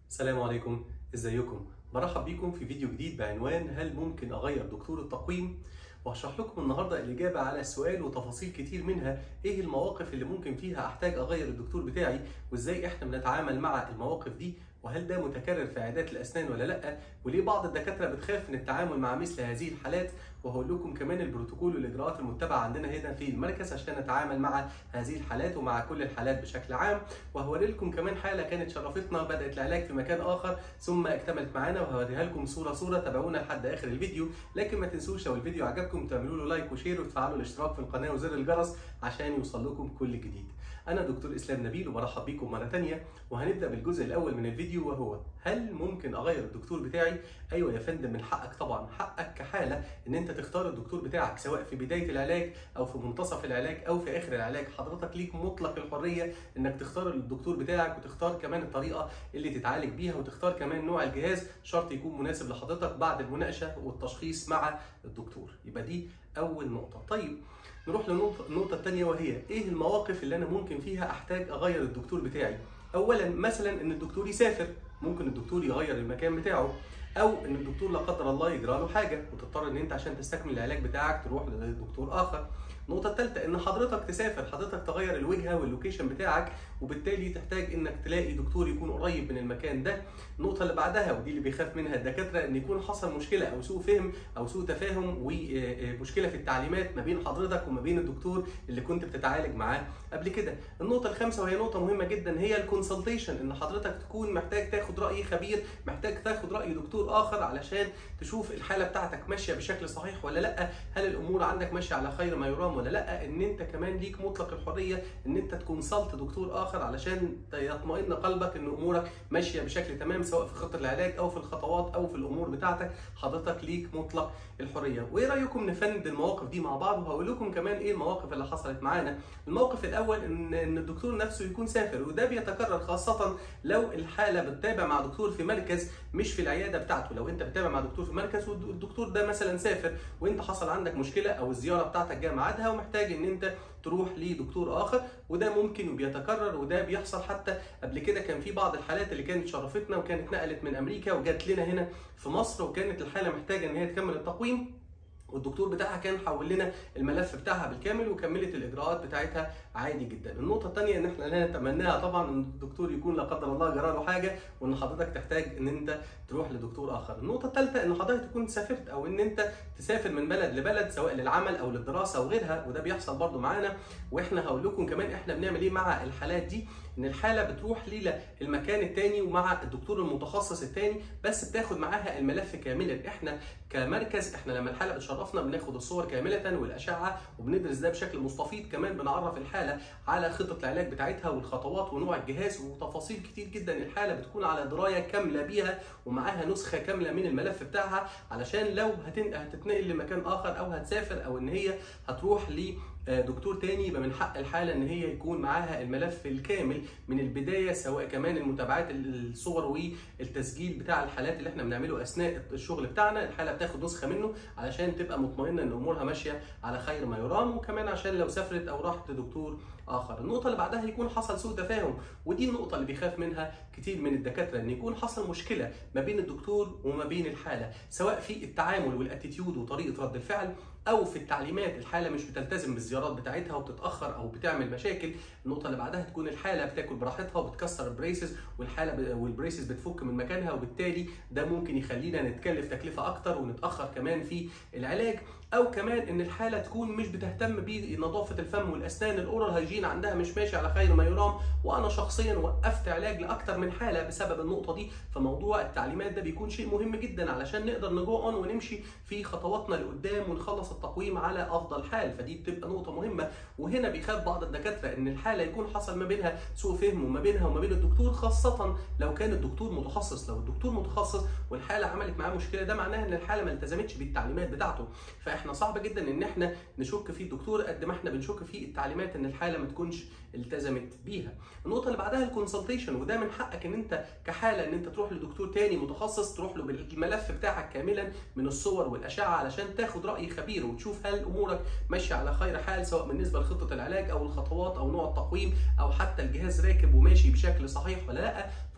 السلام عليكم ازيكم برحب بيكم في فيديو جديد بعنوان هل ممكن اغير دكتور التقويم وهشرح لكم النهارده الاجابه على السؤال وتفاصيل كتير منها ايه المواقف اللي ممكن فيها احتاج اغير الدكتور بتاعي وازاي احنا بنتعامل مع المواقف دي وهل ده متكرر في عيادات الاسنان ولا لا وليه بعض الدكاتره بتخاف من التعامل مع مثل هذه الحالات وهقول لكم كمان البروتوكول والاجراءات المتبعه عندنا هنا في المركز عشان نتعامل مع هذه الحالات ومع كل الحالات بشكل عام وهوري لكم كمان حاله كانت شرفتنا بدات العلاج في مكان اخر ثم اكتملت معانا وهوريها لكم صوره صوره تابعونا لحد اخر الفيديو لكن ما تنسوش لو الفيديو عجبكم تعملوا له لايك وشير وتفعلوا الاشتراك في القناه وزر الجرس عشان يوصل لكم كل جديد انا دكتور اسلام نبيل وبرحب بيكم مره ثانيه وهنبدا بالجزء الاول من الفيديو وهو هل ممكن اغير الدكتور بتاعي ايوه يا فندم من حقك طبعا حقك كحاله ان انت تختار الدكتور بتاعك سواء في بدايه العلاج او في منتصف العلاج او في اخر العلاج حضرتك ليك مطلق الحريه انك تختار الدكتور بتاعك وتختار كمان الطريقه اللي تتعالج بيها وتختار كمان نوع الجهاز شرط يكون مناسب لحضرتك بعد المناقشه والتشخيص مع الدكتور يبقى دي اول نقطه طيب نروح للنقطه النقطه الثانيه وهي ايه المواقف اللي انا ممكن فيها احتاج اغير الدكتور بتاعي اولا مثلا ان الدكتور يسافر ممكن الدكتور يغير المكان بتاعه او ان الدكتور لا قدر الله يجرى له حاجه وتضطر ان انت عشان تستكمل العلاج بتاعك تروح لدكتور اخر النقطة الثالثة إن حضرتك تسافر، حضرتك تغير الوجهة واللوكيشن بتاعك وبالتالي تحتاج إنك تلاقي دكتور يكون قريب من المكان ده. النقطة اللي بعدها ودي اللي بيخاف منها الدكاترة إن يكون حصل مشكلة أو سوء فهم أو سوء تفاهم ومشكلة في التعليمات ما بين حضرتك وما بين الدكتور اللي كنت بتتعالج معاه قبل كده. النقطة الخامسة وهي نقطة مهمة جدا هي الكونسلتيشن إن حضرتك تكون محتاج تاخد رأي خبير، محتاج تاخد رأي دكتور آخر علشان تشوف الحالة بتاعتك ماشية بشكل صحيح ولا لأ، هل الأمور عندك ماشية على خير ما يرام ولا لا ان انت كمان ليك مطلق الحريه ان انت تكونسلت دكتور اخر علشان يطمئن قلبك ان امورك ماشيه بشكل تمام سواء في خطه العلاج او في الخطوات او في الامور بتاعتك حضرتك ليك مطلق الحريه وايه رايكم نفند المواقف دي مع بعض وهقول لكم كمان ايه المواقف اللي حصلت معانا الموقف الاول ان ان الدكتور نفسه يكون سافر وده بيتكرر خاصه لو الحاله بتتابع مع دكتور في مركز مش في العياده بتاعته لو انت بتتابع مع دكتور في مركز والدكتور ده مثلا سافر وانت حصل عندك مشكله او الزياره بتاعتك جايه ميعادها ومحتاج ان انت تروح لدكتور اخر وده ممكن وبيتكرر وده بيحصل حتى قبل كده كان في بعض الحالات اللي كانت شرفتنا وكانت نقلت من امريكا وجات لنا هنا في مصر وكانت الحاله محتاجه ان هي تكمل التقويم والدكتور بتاعها كان حول لنا الملف بتاعها بالكامل وكملت الاجراءات بتاعتها عادي جدا. النقطه الثانيه ان احنا لا نتمناها طبعا ان الدكتور يكون لا قدر الله جرى له حاجه وان حضرتك تحتاج ان انت تروح لدكتور اخر. النقطه الثالثه ان حضرتك تكون سافرت او ان انت تسافر من بلد لبلد سواء للعمل او للدراسه او غيرها وده بيحصل برده معانا واحنا هقول لكم كمان احنا بنعمل ايه مع الحالات دي ان الحاله بتروح للمكان الثاني ومع الدكتور المتخصص الثاني بس بتاخد معاها الملف كاملا احنا كمركز احنا لما الحاله بتشرفنا بناخد الصور كامله والاشعه وبندرس ده بشكل مستفيض كمان بنعرف الحاله على خطه العلاج بتاعتها والخطوات ونوع الجهاز وتفاصيل كتير جدا الحاله بتكون على درايه كامله بيها ومعاها نسخه كامله من الملف بتاعها علشان لو هتتنقل لمكان اخر او هتسافر او ان هي هتروح ل دكتور تاني يبقى من حق الحاله ان هي يكون معاها الملف الكامل من البدايه سواء كمان المتابعات الصور والتسجيل بتاع الحالات اللي احنا بنعمله اثناء الشغل بتاعنا الحاله بتاخد نسخه منه علشان تبقى مطمئنه ان امورها ماشيه على خير ما يرام وكمان عشان لو سافرت او راحت لدكتور اخر النقطه اللي بعدها يكون حصل سوء تفاهم ودي النقطه اللي بيخاف منها كتير من الدكاتره ان يكون حصل مشكله ما بين الدكتور وما بين الحاله سواء في التعامل والاتيتيود وطريقه رد الفعل او في التعليمات الحاله مش بتلتزم بالزيارات بتاعتها وبتتاخر او بتعمل مشاكل النقطه اللي بعدها تكون الحاله بتاكل براحتها وبتكسر البريسز والحاله ب... والبريسز بتفك من مكانها وبالتالي ده ممكن يخلينا نتكلف تكلفه اكتر ونتاخر كمان في العلاج او كمان ان الحاله تكون مش بتهتم بنظافه الفم والاسنان الاورال هايجين عندها مش ماشي على خير ما يرام وانا شخصيا وقفت علاج لاكتر من حاله بسبب النقطه دي فموضوع التعليمات ده بيكون شيء مهم جدا علشان نقدر نجو اون ونمشي في خطواتنا لقدام ونخلص التقويم على افضل حال فدي بتبقى نقطه مهمه وهنا بيخاف بعض الدكاتره ان الحاله يكون حصل ما بينها سوء فهم وما بينها وما بين الدكتور خاصه لو كان الدكتور متخصص لو الدكتور متخصص والحاله عملت معاه مشكله ده معناها ان الحاله ما التزمتش بالتعليمات بتاعته فاحنا صعب جدا ان احنا نشك في الدكتور قد ما احنا بنشك في التعليمات ان الحاله ما تكونش التزمت بيها النقطه اللي بعدها الكونسلتيشن وده من حقك ان انت كحاله ان انت تروح لدكتور تاني متخصص تروح له بالملف بتاعك كاملا من الصور والاشعه علشان تاخد راي خبير وتشوف هل امورك ماشيه على خير حال سواء بالنسبه لخطه العلاج او الخطوات او نوع التقويم او حتى الجهاز راكب وماشي بشكل صحيح ولا لا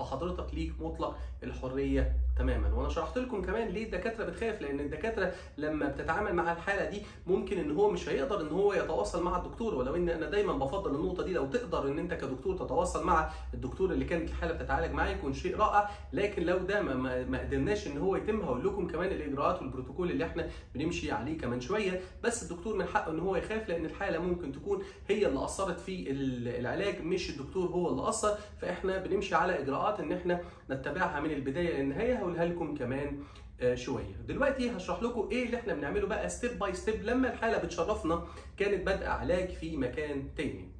فحضرتك ليك مطلق الحريه تماما وانا شرحت لكم كمان ليه الدكاتره بتخاف لان الدكاتره لما بتتعامل مع الحاله دي ممكن ان هو مش هيقدر ان هو يتواصل مع الدكتور ولو ان انا دايما بفضل النقطه دي لو تقدر ان انت كدكتور تتواصل مع الدكتور اللي كانت الحاله بتتعالج معاه يكون شيء رائع لكن لو ده ما, ما, ما قدرناش ان هو يتم هقول لكم كمان الاجراءات والبروتوكول اللي احنا بنمشي عليه كمان شويه بس الدكتور من حقه ان هو يخاف لان الحاله ممكن تكون هي اللي اثرت في العلاج مش الدكتور هو اللي اثر فاحنا بنمشي على اجراءات ان احنا نتبعها من البدايه للنهايه هقولها لكم كمان شويه دلوقتي هشرح لكم ايه اللي احنا بنعمله بقى ستيب باي ستيب لما الحاله بتشرفنا كانت بادئه علاج في مكان تاني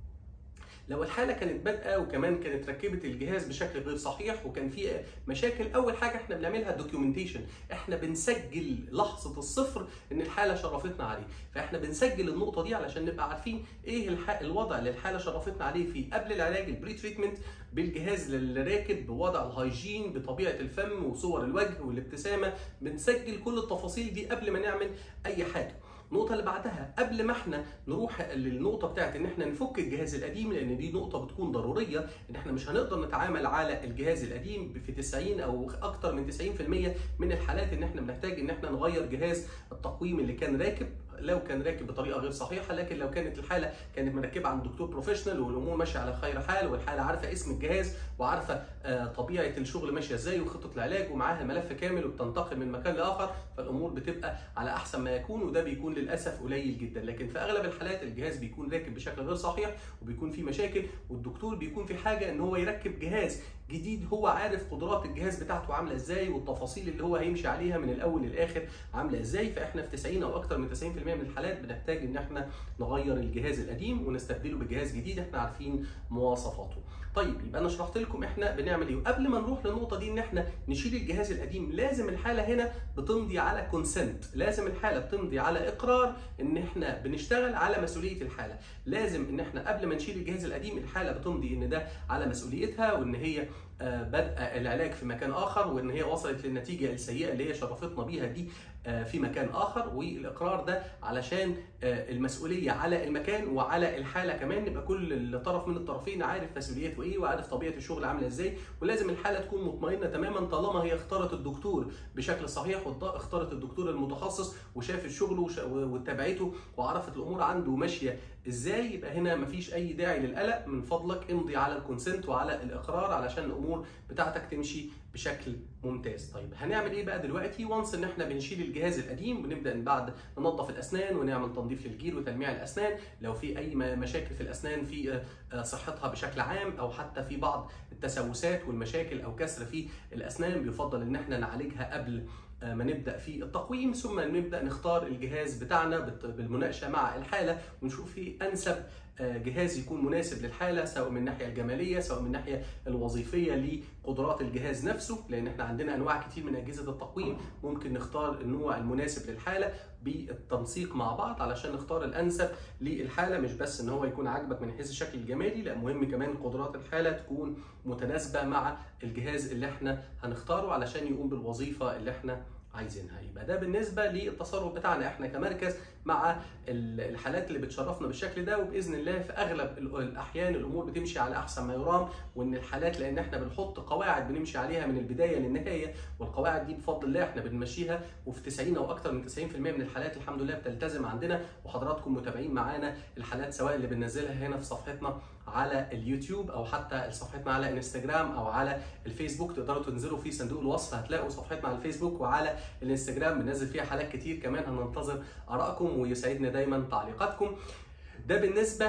لو الحاله كانت بادئه وكمان كانت ركبت الجهاز بشكل غير صحيح وكان في مشاكل اول حاجه احنا بنعملها دوكيومنتيشن احنا بنسجل لحظه الصفر ان الحاله شرفتنا عليه فاحنا بنسجل النقطه دي علشان نبقى عارفين ايه الوضع اللي الحاله شرفتنا عليه فيه قبل العلاج البري تريتمنت بالجهاز اللي راكب بوضع الهايجين بطبيعه الفم وصور الوجه والابتسامه بنسجل كل التفاصيل دي قبل ما نعمل اي حاجه النقطة اللي بعدها قبل ما احنا نروح للنقطة بتاعت ان احنا نفك الجهاز القديم لان دي نقطة بتكون ضرورية ان احنا مش هنقدر نتعامل على الجهاز القديم في 90 او اكتر من 90% من الحالات ان احنا بنحتاج ان احنا نغير جهاز التقويم اللي كان راكب لو كان راكب بطريقه غير صحيحه لكن لو كانت الحاله كانت مركبه عند دكتور بروفيشنال والامور ماشيه على خير حال والحاله عارفه اسم الجهاز وعارفه طبيعه الشغل ماشيه ازاي وخطه العلاج ومعاها الملف كامل وبتنتقل من مكان لاخر فالامور بتبقى على احسن ما يكون وده بيكون للاسف قليل جدا لكن في اغلب الحالات الجهاز بيكون راكب بشكل غير صحيح وبيكون فيه مشاكل والدكتور بيكون في حاجه ان هو يركب جهاز جديد هو عارف قدرات الجهاز بتاعته عامله ازاي والتفاصيل اللي هو هيمشي عليها من الاول للاخر عامله ازاي فاحنا في 90 او اكتر من 90% من الحالات بنحتاج ان احنا نغير الجهاز القديم ونستبدله بجهاز جديد احنا عارفين مواصفاته طيب يبقى انا شرحت لكم احنا بنعمل ايه وقبل ما نروح للنقطه دي ان احنا نشيل الجهاز القديم لازم الحاله هنا بتمضي على كونسنت لازم الحاله بتمضي على اقرار ان احنا بنشتغل على مسؤوليه الحاله لازم ان احنا قبل ما نشيل الجهاز القديم الحاله بتمضي ان ده على مسؤوليتها وان هي بدء العلاج في مكان اخر وان هي وصلت للنتيجه السيئه اللي هي شرفتنا بيها دي في مكان اخر والاقرار ده علشان المسؤوليه على المكان وعلى الحاله كمان نبقى كل طرف من الطرفين عارف مسؤوليته ايه وعارف طبيعه الشغل عامله ازاي ولازم الحاله تكون مطمئنه تماما طالما هي اختارت الدكتور بشكل صحيح واختارت الدكتور المتخصص وشاف الشغل وتابعته وعرفت الامور عنده ماشيه ازاي يبقى هنا مفيش اي داعي للقلق من فضلك امضي على الكونسنت وعلى الاقرار علشان الامور بتاعتك تمشي بشكل ممتاز طيب هنعمل ايه بقى دلوقتي وانس ان احنا بنشيل الجهاز القديم ونبدا بعد ننظف الاسنان ونعمل تنظيف للجير وتلميع الاسنان لو في اي مشاكل في الاسنان في صحتها بشكل عام او حتى في بعض التسوسات والمشاكل او كسر في الاسنان بيفضل ان احنا نعالجها قبل ما نبدا في التقويم ثم نبدا نختار الجهاز بتاعنا بالمناقشه مع الحاله ونشوف في انسب جهاز يكون مناسب للحاله سواء من الناحيه الجماليه سواء من الناحيه الوظيفيه لقدرات الجهاز نفسه لان احنا عندنا انواع كتير من اجهزه التقويم ممكن نختار النوع المناسب للحاله بالتنسيق مع بعض علشان نختار الانسب للحاله مش بس ان هو يكون عاجبك من حيث الشكل الجمالي لا مهم كمان قدرات الحاله تكون متناسبه مع الجهاز اللي احنا هنختاره علشان يقوم بالوظيفه اللي احنا عايزينها يبقى ده بالنسبه للتصرف بتاعنا احنا كمركز مع الحالات اللي بتشرفنا بالشكل ده وباذن الله في اغلب الاحيان الامور بتمشي على احسن ما يرام وان الحالات لان احنا بنحط قواعد بنمشي عليها من البدايه للنهايه والقواعد دي بفضل الله احنا بنمشيها وفي 90 او اكتر من 90% من الحالات الحمد لله بتلتزم عندنا وحضراتكم متابعين معانا الحالات سواء اللي بننزلها هنا في صفحتنا على اليوتيوب او حتى صفحتنا على انستجرام او على الفيسبوك تقدروا تنزلوا في صندوق الوصف هتلاقوا صفحتنا على الفيسبوك وعلى الانستجرام بننزل فيها حالات كتير كمان هننتظر ارائكم ويسعدنا دايما تعليقاتكم ده بالنسبه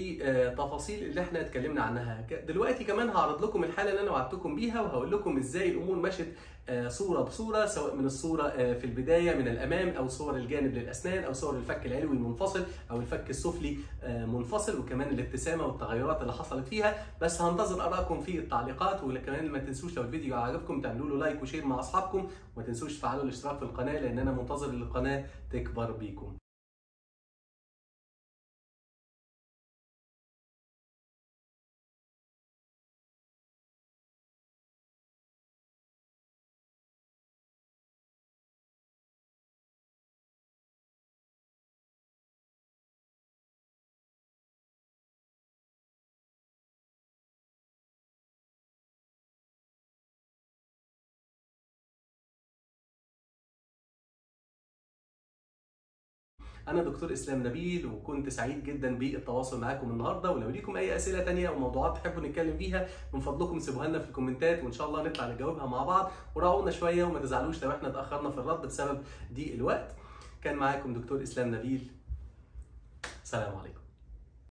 لتفاصيل اللي احنا اتكلمنا عنها دلوقتي كمان هعرض لكم الحاله اللي انا وعدتكم بيها وهقول لكم ازاي الامور مشت صوره بصوره سواء من الصوره في البدايه من الامام او صور الجانب للاسنان او صور الفك العلوي منفصل او الفك السفلي منفصل وكمان الابتسامه والتغيرات اللي حصلت فيها بس هنتظر ارائكم في التعليقات وكمان ما تنسوش لو الفيديو عجبكم تعملوا له لايك وشير مع اصحابكم وما تنسوش تفعلوا الاشتراك في القناه لان انا منتظر القناه تكبر بيكم انا دكتور اسلام نبيل وكنت سعيد جدا بالتواصل معاكم النهارده ولو ليكم اي اسئله تانية او موضوعات تحبوا نتكلم فيها من فضلكم سيبوها لنا في الكومنتات وان شاء الله نطلع نجاوبها مع بعض وراعونا شويه وما تزعلوش لو احنا اتاخرنا في الرد بسبب ضيق الوقت كان معاكم دكتور اسلام نبيل سلام عليكم